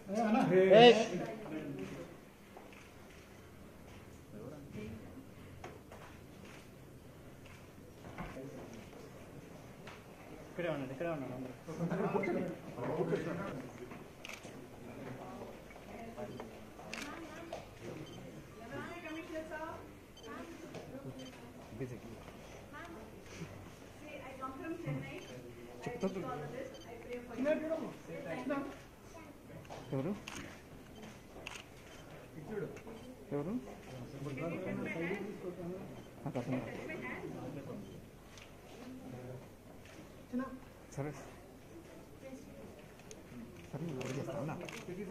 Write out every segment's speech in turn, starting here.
ఇక్కడే ఉండండి ఇక్కడే ఉండండి అందరూ ఎవరు ఎవరు నాకు అర్థం కాదు. సరే సరే నువ్వు ఎవరు చేస్తావు నా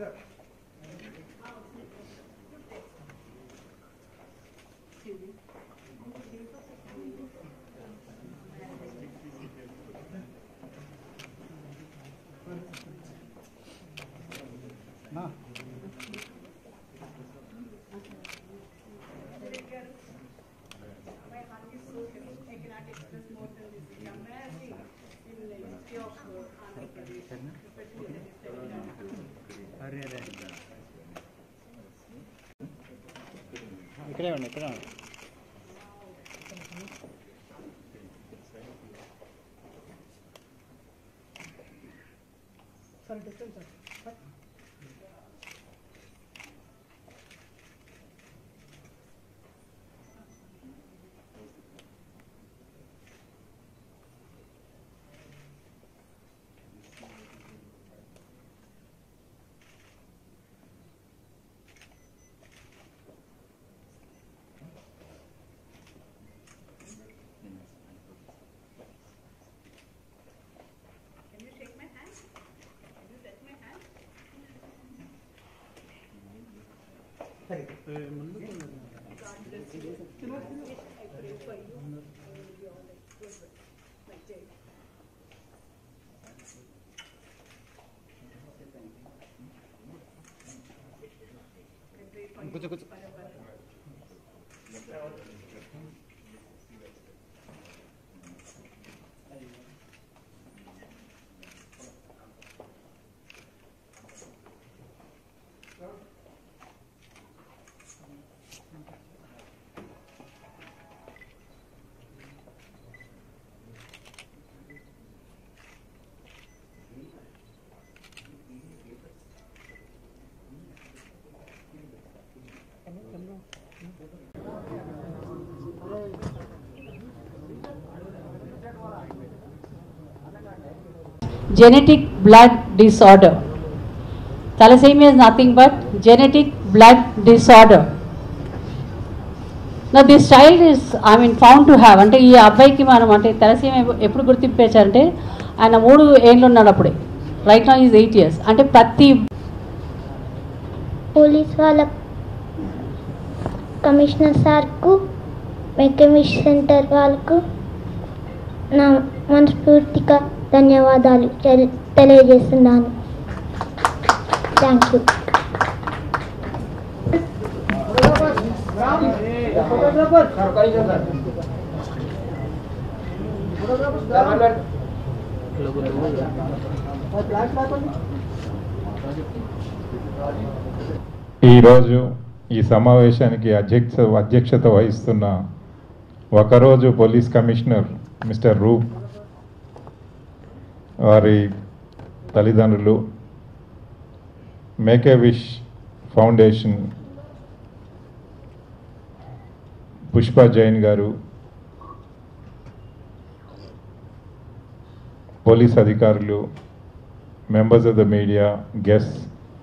నా My heart is so heavy. I cannot express more than this. The amazing in the history of uh, Andhra Pradesh, especially the history of అరే అరే ఇక్కడే ఉండి ఇక్కడే ఉండి Can you shake my hand? Can you touch my hand? God bless you. I pray for you. I will be all like good with my day. I pray for you కూర్చో కూర్చో forever. genetic blood disorder. Thalassemia is nothing but genetic blood disorder. Now this child is, I mean, found to have, అంటే ఈ అబ్బాయికి మనం అంటే thalassaemia ఎప్పు- ఎప్పుడు గుర్తింపేశారంటే ఆయన మూడు ఏళ్ళు ఉన్నాడు అప్పుడే రైట్ నా ఈజ్ ఎయిట్ ఇయర్స్ అంటే ప్రతి పోలీస్ వాళ్ళ కమిషనర్ సార్కు మెకమిష్ సెంటర్ వాళ్ళకు నా మనస్ఫూర్తిగా ధన్యవాదాలు తెలి- తెలియజేస్తున్నాను థ్యాంక్ యూ ఈరోజు ఈ సమావేశానికి అధ్యక్ష అధ్యక్షత వహిస్తున్న ఒకరోజు పోలీస్ కమిషనర్ మిస్టర్ రూప్ వారి తల్లిదండ్రులు make a wish foundation Pushpa Jain garu police అధికారులు members of the media guest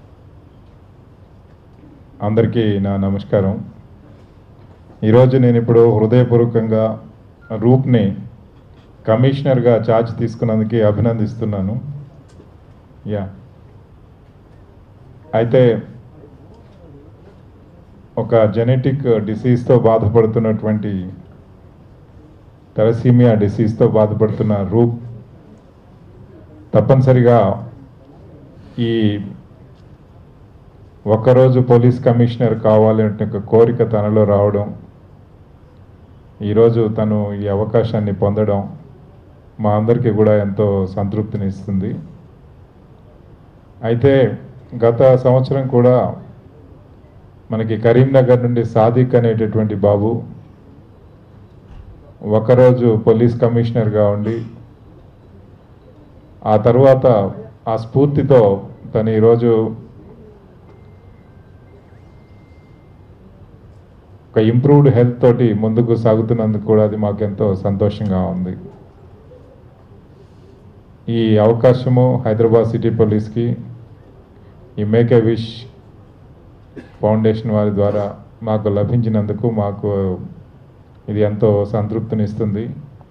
అందరికీ నా నమస్కారం ఈరోజు నేను ఇప్పుడు హృదయపూర్వకంగా రూప్ని కమిషనర్గా ఛార్జ్ తీసుకున్నందుకు అభినందిస్తున్నాను యా అయితే ఒక జెనెటిక్ డిసీజ్తో బాధపడుతున్నటువంటి తెరసీమియా డిసీజ్తో బాధపడుతున్న రూప్ తప్పనిసరిగా ఈ ఒక్కరోజు పోలీస్ కమిషనర్ కావాలంటే ఒక కోరిక తనలో రావడం ఈరోజు తను ఈ అవకాశాన్ని పొందడం మా అందరికీ కూడా ఎంతో సంతృప్తిని ఇస్తుంది అయితే గత సంవత్సరం కూడా మనకి కరీంనగర్ నుండి సాదిక్ అనేటటువంటి బాబు ఒకరోజు పోలీస్ కమిషనర్గా ఉండి ఆ తర్వాత ఆ స్ఫూర్తితో తను ఈరోజు ఒక ఇంప్రూవ్డ్ హెల్త్ తోటి ముందుకు సాగుతున్నందుకు కూడా అది మాకు ఎంతో సంతోషంగా ఉంది ఈ అవకాశము హైదరాబాద్ సిటీ పోలీస్కి ఈ మేక్ ఏ విష్ ఫౌండేషన్ వారి ద్వారా మాకు లభించినందుకు మాకు ఇది ఎంతో సంతృప్తినిస్తుంది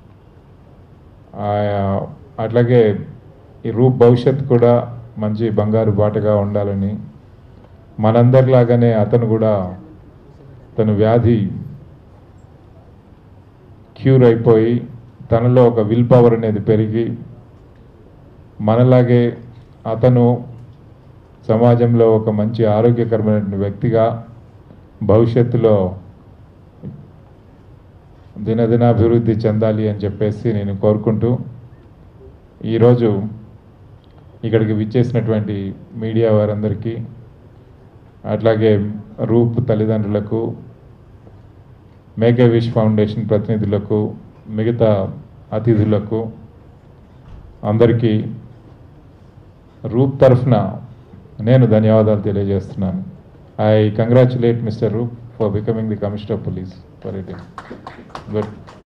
ఆ- అట్లాగే ఈ రూప్ భవిష్యత్ కూడా మంచి బంగారు బాటగా ఉండాలని మనందరిలాగానే అతను కూడా తన వ్యాధి క్యూర్ అయిపోయి తనలో ఒక విల్ పవర్ అనేది పెరిగి మనలాగే అతను సమాజంలో ఒక మంచి ఆరోగ్యకరమైన వ్యక్తిగా భవిష్యత్తులో దినదినాభివృద్ధి చెందాలి అని చెప్పేసి నేను కోరుకుంటూ ఈరోజు ఇక్కడికి విచ్చేసినటువంటి మీడియా వారందరికీ అట్లాగే రూప్ తల్లిదండ్రులకు మేఘ విష్ ఫౌండేషన్ ప్రతినిధులకు మిగతా అతిథులకు అందరికీ రూప్ తరఫున నేను ధన్యవాదాలు తెలియజేస్తున్నాను I congratulate mister Roop for becoming the commissioner of police for it good